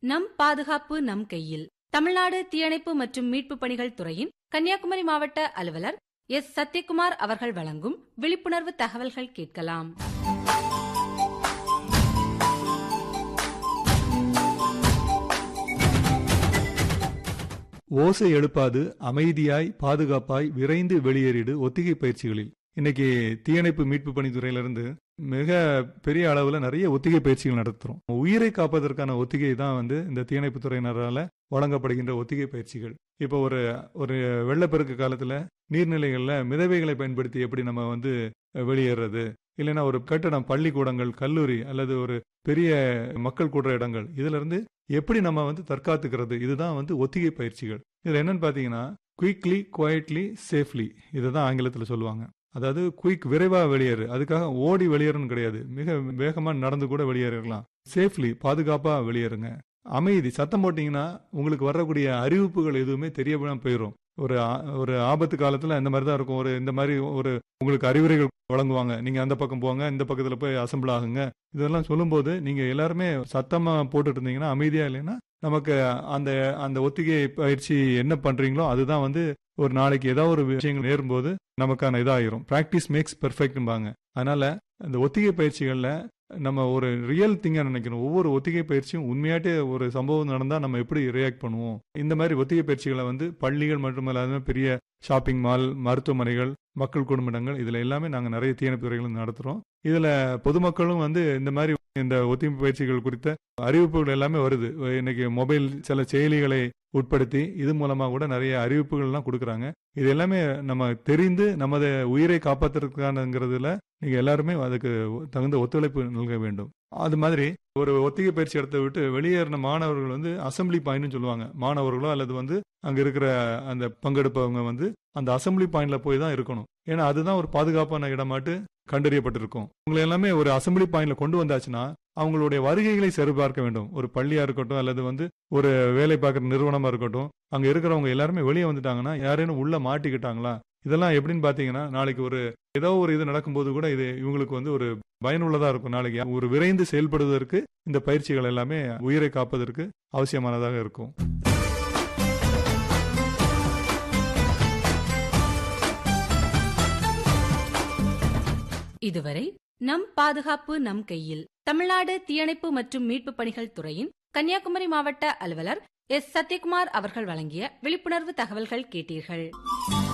நம் பாதுகாப்பு நம் கையில் தமிழ்நாடு தீயணைப்பு மற்றும் மீட்பு பணிகள் துறையின் கன்னியாகுமரி மாவட்ட அலுவலர் எஸ் சத்யகுமார் அவர்கள் வழங்கும் விழிப்புணர்வு தகவல்கள் கேட்கலாம் ஓசை எழுப்பாது அமைதியாய் பாதுகாப்பாய் விரைந்து வெளியேறிடு ஒத்திகை பயிற்சிகளில் இன்னைக்கு தீயணைப்பு மீட்பு பணித்துறையிலிருந்து மிக பெரிய அளவுல நிறைய ஒத்திகை பயிற்சிகள் நடத்துறோம் உயிரை காப்பதற்கான ஒத்திகை தான் வந்து இந்த தீயணைப்பு துறையினரால வழங்கப்படுகின்ற ஒத்திகை பயிற்சிகள் இப்போ ஒரு ஒரு வெள்ளப்பெருக்கு காலத்துல நீர்நிலைகள்ல மிதவைகளை பயன்படுத்தி எப்படி நம்ம வந்து வெளியேறது இல்லைன்னா ஒரு கட்டடம் பள்ளிக்கூடங்கள் கல்லூரி அல்லது ஒரு பெரிய மக்கள் கூடுற இடங்கள் இதுல இருந்து எப்படி நம்ம வந்து தற்காத்துக்கிறது இதுதான் வந்து ஒத்திகை பயிற்சிகள் இதுல என்னன்னு பாத்தீங்கன்னா குயிக்லி குவைட்லி சேஃப்லி இதுதான் ஆங்கிலத்துல சொல்லுவாங்க அதாவது குயிக் விரைவா வெளியேறு அதுக்காக ஓடி வெளியேறணும் கிடையாது மிக வேகமா நடந்து கூட வெளியேறலாம் சேஃப்லி பாதுகாப்பா வெளியேறுங்க அமைதி சத்தம் போட்டீங்கன்னா உங்களுக்கு வரக்கூடிய அறிவிப்புகள் எதுவுமே தெரியாம போயிடும் ஒரு ஆ- ஒரு ஆபத்து காலத்துல இந்த மாதிரி தான் இருக்கும் ஒரு இந்த மாதிரி ஒரு உங்களுக்கு அறிவுரைகள் வழங்குவாங்க நீங்க அந்த பக்கம் போங்க இந்த பக்கத்துல போய் அசம்பிள் ஆகுங்க இதெல்லாம் சொல்லும்போது நீங்க எல்லாருமே சத்தமா போட்டுட்டு இருந்தீங்கன்னா அமைதியா இல்லைன்னா நமக்கு அந்த அந்த ஒத்திகை பயிற்சி என்ன பண்றீங்களோ அதுதான் வந்து ஒரு நாளைக்கு ஏதாவது ஒரு விஷயங்கள் நேரும்போது நமக்கான இதாயிரும் பிராக்டிஸ் மேக்ஸ் பெர்ஃபெக்ட்பாங்க அதனால இந்த ஒத்திகை பயிற்சிகள்ல நம்ம ஒரு ரியல் திங்கா நினைக்கணும் ஒவ்வொரு ஒத்திகை பயிற்சியும் உண்மையாட்டே ஒரு சம்பவம் நடந்தா நம்ம எப்படி ரியாக்ட் பண்ணுவோம் இந்த மாதிரி ஒத்திகை பயிற்சிகளை வந்து பள்ளிகள் மட்டுமல்லாத பெரிய ஷாப்பிங் மால் மருத்துவமனைகள் மக்கள் குடும்பங்கள் இதுல எல்லாமே நாங்க நிறைய தீயணைப்பு துறைகள் நடத்துறோம் இதுல பொதுமக்களும் வந்து இந்த மாதிரி இந்த ஒத்திகை பயிற்சிகள் குறித்த அறிவிப்புகள் எல்லாமே வருது இன்னைக்கு மொபைல் சில செயலிகளை உட்படுத்தி இது மூலமா கூட நிறைய அறிவிப்புகள் எல்லாம் கொடுக்கறாங்க இது எல்லாமே நம்ம தெரிந்து நமது உயிரை காப்பாற்றுறதுக்கானங்கிறதுல நீங்க எல்லாருமே அதுக்கு தகுந்த ஒத்துழைப்பு நல்க வேண்டும் அது மாதிரி ஒரு ஒத்திகை பயிற்சி இடத்தை விட்டு வெளியேறின மாணவர்கள் வந்து அசம்பிளி பாயிண்ட்னு சொல்லுவாங்க மாணவர்களோ அல்லது வந்து அங்க இருக்கிற அந்த பங்கெடுப்பவங்க வந்து அந்த அசம்பிளி பாயிண்ட்ல போய் தான் இருக்கணும் ஏன்னா அதுதான் ஒரு பாதுகாப்பான இடமாட்டு கண்டறியப்பட்டிருக்கும் உங்களை எல்லாமே ஒரு அசம்பிளி பாயிண்ட்ல கொண்டு வந்தாச்சுன்னா அவங்களுடைய வருகைகளை சரிபார்க்க வேண்டும் ஒரு பள்ளியா இருக்கட்டும் அல்லது வந்து ஒரு வேலை பார்க்குற நிறுவனமா இருக்கட்டும் அங்க இருக்கிறவங்க எல்லாருமே வெளியே வந்துட்டாங்கன்னா யாரேனும் உள்ள மாட்டிக்கிட்டாங்களா இதெல்லாம் எப்படின்னு பாத்தீங்கன்னா நாளைக்கு ஒரு ஏதோ ஒரு இது நடக்கும்போது கூட இது இவங்களுக்கு வந்து ஒரு பயனுள்ளதா இருக்கும் நாளைக்கு ஒரு விரைந்து செயல்படுவதற்கு இந்த பயிற்சிகள் எல்லாமே உயிரை காப்பதற்கு அவசியமானதாக இருக்கும் இதுவரை நம் பாதுகாப்பு நம் கையில் தமிழ்நாடு தீயணைப்பு மற்றும் மீட்பு பணிகள் துறையின் கன்னியாகுமரி மாவட்ட அலுவலர் எஸ் சத்யகுமார் அவர்கள் வழங்கிய விழிப்புணர்வு தகவல்கள் கேட்டீர்கள்